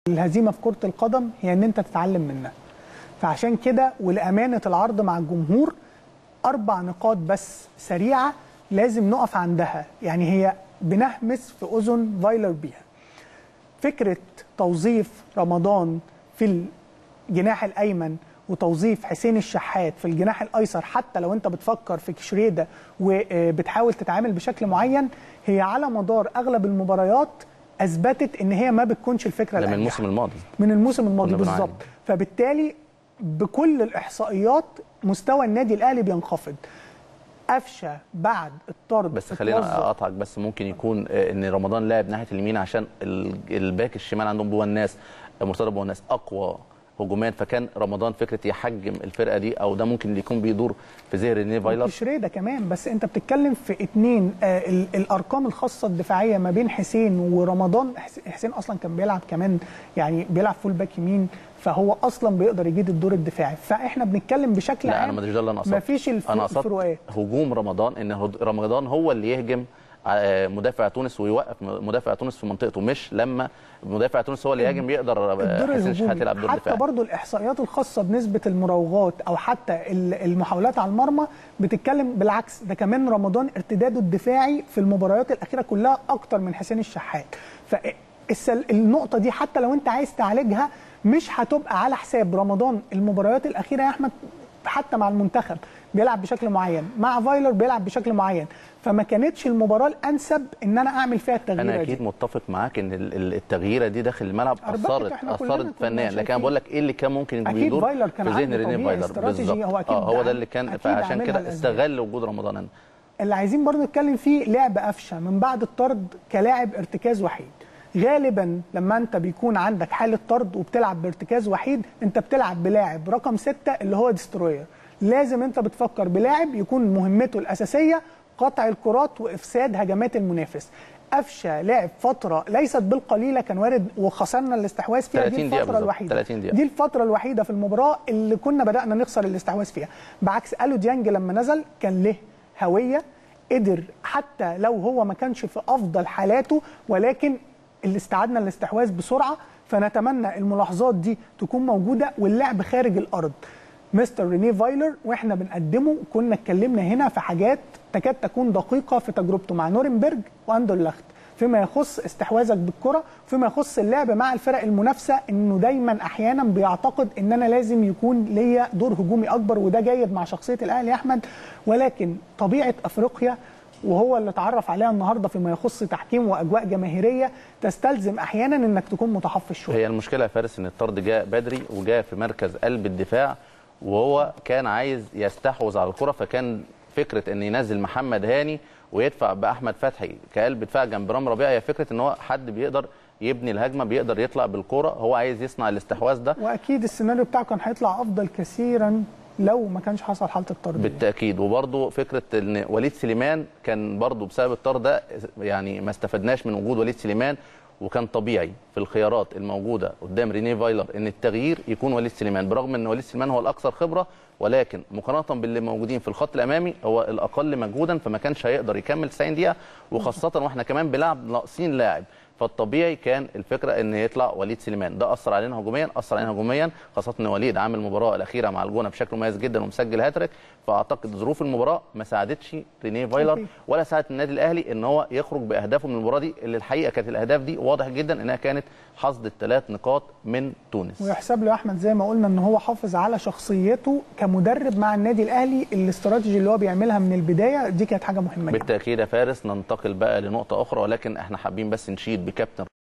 الهزيمه في كره القدم هي ان انت تتعلم منها فعشان كده ولامانه العرض مع الجمهور اربع نقاط بس سريعه لازم نقف عندها يعني هي بنهمس في اذن فايلر بيها فكره توظيف رمضان في الجناح الايمن وتوظيف حسين الشحات في الجناح الايسر حتى لو انت بتفكر في كشريده وبتحاول تتعامل بشكل معين هي على مدار اغلب المباريات اثبتت ان هي ما بتكونش الفكره ده من الأنجح. الموسم الماضي من الموسم الماضي كنا بنعاني. بالظبط فبالتالي بكل الاحصائيات مستوى النادي الاهلي بينخفض قفشه بعد الطرد بس خلينا اتوظف. اقطعك بس ممكن يكون آه، ان رمضان لعب ناحيه اليمين عشان ال- الباك الشمال عندهم بوا الناس مرتضى بوا الناس اقوى هجومات فكان رمضان فكره يحجم الفرقه دي او ده ممكن اللي يكون بيدور في ذهن رينيه فايلر شريده كمان بس انت بتتكلم في اتنين آه ال- الارقام الخاصه الدفاعيه ما بين حسين ورمضان حس- حسين اصلا كان بيلعب كمان يعني بيلعب فول باك يمين فهو اصلا بيقدر يجيد الدور الدفاعي فاحنا بنتكلم بشكل لا عام انا مش ده اللي انا قصدت ما فيش الف- انا قصدت الفروقات هجوم رمضان ان هد- رمضان هو اللي يهجم آه، مدافع تونس ويوقف مدافع تونس في منطقته مش لما مدافع تونس هو اللي يهاجم بيقدر آه، الدور حسين شحات الهجومي يلعب دور حتى دفاعي برضو الاحصائيات الخاصه بنسبه المراوغات او حتى ال- المحاولات على المرمى بتتكلم بالعكس ده كمان رمضان ارتداده الدفاعي في المباريات الاخيره كلها اكتر من حسين الشحات فالنقطه دي حتى لو انت عايز تعالجها مش هتبقى على حساب رمضان المباريات الاخيره يا احمد حتى مع المنتخب بيلعب بشكل معين مع فايلر بيلعب بشكل معين فما كانتش المباراه الانسب ان انا اعمل فيها التغييره انا دي اكيد متفق معاك ان ال- ال- التغييره دي داخل الملعب أربكت اثرت إحنا كلنا اثرت كنا فنيا لكن شايفين. انا بقول لك ايه اللي كان ممكن أكيد بيدور فايلر كان في ذهن عنده رينيه طبيعي فايلر استراتيجي، بالظبط هو أكيد اه هو عن- ده اللي كان أكيد فعشان عاملها كده الأسباب. استغل وجود رمضان هنا اللي عايزين برضو نتكلم فيه لعب قفشه من بعد الطرد كلاعب ارتكاز وحيد غالبا لما انت بيكون عندك حاله طرد وبتلعب بارتكاز وحيد انت بتلعب بلاعب رقم ستة اللي هو ديستروير لازم انت بتفكر بلاعب يكون مهمته الاساسيه قطع الكرات وافساد هجمات المنافس قفشه لعب فتره ليست بالقليله كان وارد وخسرنا الاستحواذ فيها 30 دي دقيقة الفتره بالظبط، الوحيده 30 دقيقة. دي الفتره الوحيده في المباراه اللي كنا بدانا نخسر الاستحواذ فيها بعكس الو ديانج لما نزل كان له هويه قدر حتى لو هو ما كانش في افضل حالاته ولكن اللي استعدنا الاستحواذ بسرعه فنتمنى الملاحظات دي تكون موجوده واللعب خارج الارض مستر رينيه فايلر واحنا بنقدمه كنا اتكلمنا هنا في حاجات تكاد تكون دقيقه في تجربته مع نورنبرج واندرلخت فيما يخص استحواذك بالكره فيما يخص اللعب مع الفرق المنافسه انه دايما احيانا بيعتقد ان انا لازم يكون ليا دور هجومي اكبر وده جيد مع شخصيه الاهلي يا احمد ولكن طبيعه افريقيا وهو اللي اتعرف عليها النهارده فيما يخص تحكيم واجواء جماهيريه تستلزم احيانا انك تكون متحفظ شويه هي المشكله يا فارس ان الطرد جاء بدري وجاء في مركز قلب الدفاع وهو كان عايز يستحوذ على الكره فكان فكره ان ينزل محمد هاني ويدفع باحمد فتحي كقلب دفاع جنب رام ربيعه هي فكره ان هو حد بيقدر يبني الهجمه بيقدر يطلع بالكره هو عايز يصنع الاستحواذ ده واكيد السيناريو بتاعه كان هيطلع افضل كثيرا لو ما كانش حصل حاله الطرد دي. بالتاكيد وبرضه فكره ان وليد سليمان كان برضه بسبب الطرد ده يعني ما استفدناش من وجود وليد سليمان وكان طبيعي في الخيارات الموجوده قدام رينيه فايلر ان التغيير يكون وليد سليمان برغم ان وليد سليمان هو الاكثر خبره ولكن مقارنه باللي موجودين في الخط الامامي هو الاقل مجهودا فما كانش هيقدر يكمل 90 دقيقه وخاصه واحنا كمان بنلعب ناقصين لاعب فالطبيعي كان الفكره ان يطلع وليد سليمان ده اثر علينا هجوميا اثر علينا هجوميا خاصه ان وليد عامل المباراه الاخيره مع الجونه بشكل مميز جدا ومسجل هاتريك فاعتقد ظروف المباراه ما ساعدتش رينيه فايلر أوكي. ولا ساعدت النادي الاهلي ان هو يخرج باهدافه من المباراه دي اللي الحقيقه كانت الاهداف دي واضح جدا انها كانت حصد الثلاث نقاط من تونس ويحسب له يا احمد زي ما قلنا ان هو حافظ على شخصيته كمدرب مع النادي الاهلي الاستراتيجي اللي هو بيعملها من البدايه دي كانت حاجه مهمه جدا بالتاكيد يا فارس ننتقل بقى لنقطه اخرى ولكن احنا حابين بس نشيد بكابتن